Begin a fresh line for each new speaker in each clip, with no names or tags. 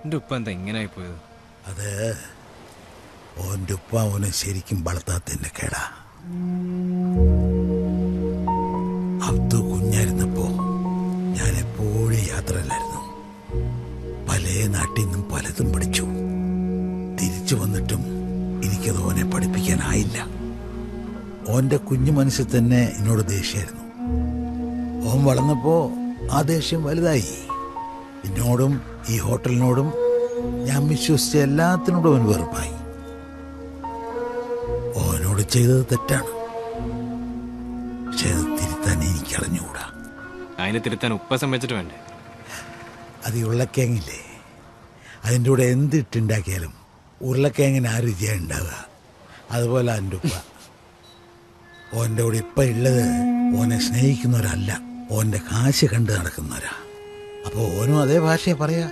എൻ്റെ ഉപ്പ എന്താ ഇങ്ങനെ പോയത്
അത് ഓൻ്റെ ഉപ്പ ഓനെ ശരിക്കും വളർത്താത്തതിന്റെ കേടാ അബ്ദു കുഞ്ഞായിരുന്നപ്പോ ഞാൻ എപ്പോഴും യാത്രയിലായിരുന്നു പല നാട്ടിൽ നിന്നും പലതും പഠിച്ചു തിരിച്ചു വന്നിട്ടും എനിക്കത് ഓനെ പഠിപ്പിക്കാനായില്ല ഓന്റെ കുഞ്ഞു മനസ്സിൽ തന്നെ എന്നോട് ദേഷ്യമായിരുന്നു ഓൻ വളർന്നപ്പോ ആ ദേഷ്യം വലുതായി എന്നോടും ഈ ഹോട്ടലിനോടും ഞാൻ വിശ്വസിച്ച എല്ലാത്തിനോടും അവൻ വെറുപ്പായി ഓനോട് ചെയ്തത് തെറ്റാണ് പക്ഷെ അത് തിരുത്താൻ എനിക്ക് അറിഞ്ഞുകൂടാ
അതിനെ തിരുത്താൻ ഉപ്പ സമ്മതിച്ചിട്ട് വേണ്ടേ
അത് ഈ ഉരുളക്കിഴങ്ങില്ലേ അതിൻ്റെ കൂടെ എന്തിട്ടുണ്ടാക്കിയാലും ഉരുളക്കിഴങ്ങിന് ആ രുചിയാണ് ഉണ്ടാവുക അതുപോലെ എൻ്റെ ഉപ്പ ഓൻ്റെ കൂടെ ഇപ്പം ഉള്ളത് ഓനെ സ്നേഹിക്കുന്നവരല്ല ഓൻ്റെ കാശ് കണ്ട് നടക്കുന്നവരാ അപ്പോൾ ഓനും അതേ ഭാഷയെ പറയാ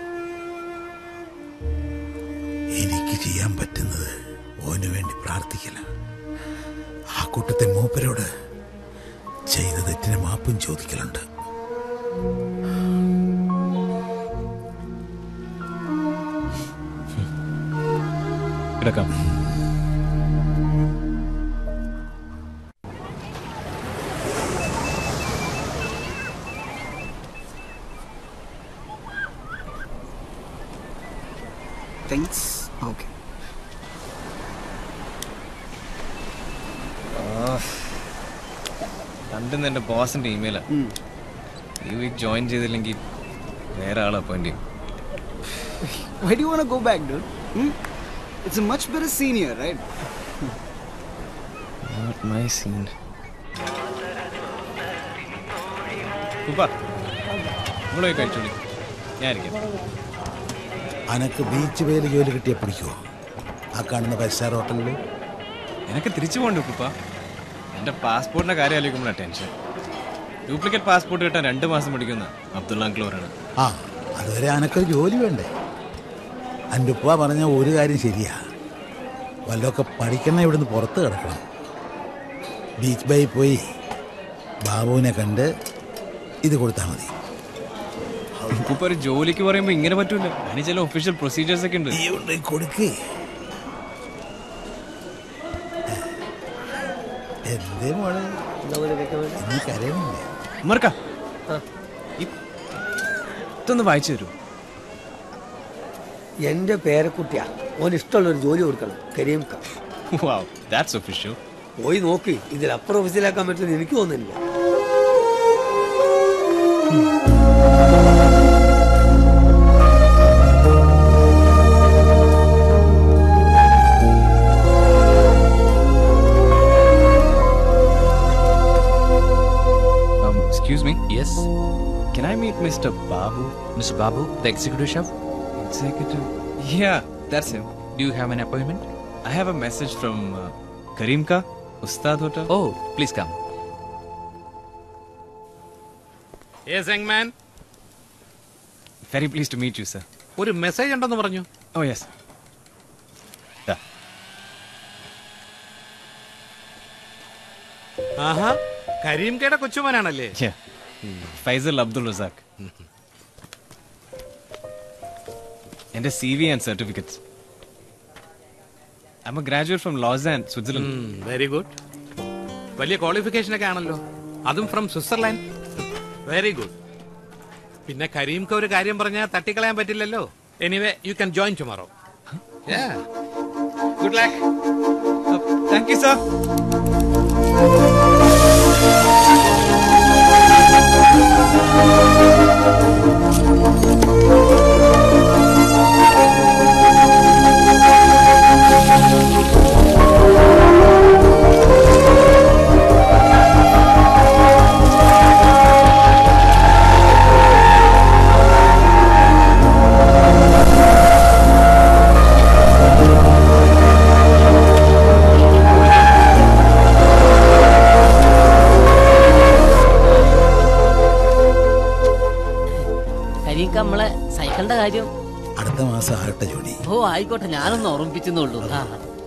എനിക്ക് ചെയ്യാൻ പറ്റുന്നത് ഓന് വേണ്ടി പ്രാർത്ഥിക്കല ആ കൂട്ടത്തെ മൂപ്പരോട് ചെയ്ത തെറ്റിന് മാപ്പും ചോദിക്കലുണ്ട്
കിടക്കാം
താങ്ക്സ് ഓക്കെ
രണ്ടും എൻ്റെ ബോസിൻ്റെ ഇമെയിലാ ഈ വീക്ക് ജോയിൻ ചെയ്തില്ലെങ്കിൽ വേറെ ആൾ അപ്പോയിന്റ് ചെയ്യും
Why do you want to go back, dude? Hmm? It's a much better senior, right?
Not my scene. ഉപ്പ ഇവിടെ പോയി കഴിച്ചോളി ഞാൻ ഇരിക്കാം
അനക്ക് ബീച്ച് വേല് ജോലി കിട്ടിയ പിടിക്കുമോ ആ കാണുന്ന ഫൈവ് സ്റ്റാർ ഹോട്ടലിൽ
എനിക്ക് തിരിച്ചു പോകണ്ട ഉപ്പ എൻ്റെ പാസ്പോർട്ടിൻ്റെ കാര്യം ആലോചിക്കുമ്പോഴാണ് ടെൻഷൻ ഡ്യൂപ്ലിക്കേറ്റ് പാസ്പോർട്ട് കിട്ടാൻ രണ്ട് മാസം പിടിക്കുന്ന അബ്ദുള്ള അങ്കിൾ പറയണത്
ആ അതുവരെ അനക്കൊരു ജോലി വേണ്ടേ എൻ്റെ ഉപ്പ പറഞ്ഞ ഒരു കാര്യം ശരിയാ വല്ലതൊക്കെ പഠിക്കണം ഇവിടുന്ന് പുറത്ത് കിടക്കണം ബീച്ച് ബൈ പോയി ബാബുവിനെ കണ്ട് ഇത് കൊടുത്താൽ മതി
ഉപ്പ ഒരു ജോലിക്ക് പറയുമ്പോൾ ഇങ്ങനെ പറ്റൂല അതിന് ചില ഒഫീഷ്യൽ പ്രൊസീജിയേഴ്സ് ഒക്കെ ഉണ്ട്
നീ കൊണ്ട് കൊടുക്ക് എന്തേ മോളെ ഇന്ന് കരയണില്ലേ
മറക്ക ഇതൊന്ന് വായിച്ചു തരൂ
എന്റെ പേരക്കുട്ടിയാ ഓന് ഇഷ്ടമുള്ള ഒരു ജോലി കൊടുക്കണം കരീം ക
വാവ് ദാറ്റ്സ് ഒഫീഷ്യൽ
പോയി നോക്ക് ഇതിലപ്പുറം ഓഫീസിലാക്കാൻ പറ്റുമെന്ന് എനിക്ക് തോന്നുന്നില്ല
Um, excuse me.
Yes,
Can I meet Mr. Babu?
Mr. Babu, the executive chef.
Executive. Yeah, that's him.
Do you have an appointment?
I have a message from uh, Kareem Ka, Ustad Hotel.
Oh, please come.
Yes, young man.
Very pleased to meet you, sir.
ഒരു message ഉണ്ടെന്ന് പറഞ്ഞു
Oh, yes. Yeah.
ആഹാ കരീം കയുടെ കൊച്ചുമോനാണല്ലേ
Yeah. Faisal Abdul Razak. And a CV and certificates. I'm a graduate from Lausanne, Switzerland.
Very good വലിയ qualification ഒക്കെ ആണല്ലോ അതും ഫ്രം സ്വിറ്റ്സർലാൻഡ് വെരി ഗുഡ് പിന്നെ കരീംക്ക് ഒരു കാര്യം പറഞ്ഞാൽ തട്ടിക്കളയാൻ പറ്റില്ലല്ലോ anyway you can join tomorrow good luck
Uh, thank you, sir.
കരിക്ക് നമ്മളെ സൈക്കിളിന്റെ കാര്യം
അടുത്ത മാസം ആകട്ടെ ജോലി
ഓ ആയിക്കോട്ടെ ഞാനൊന്ന് ഓർമ്മിപ്പിച്ചെന്നുള്ളൂ ആ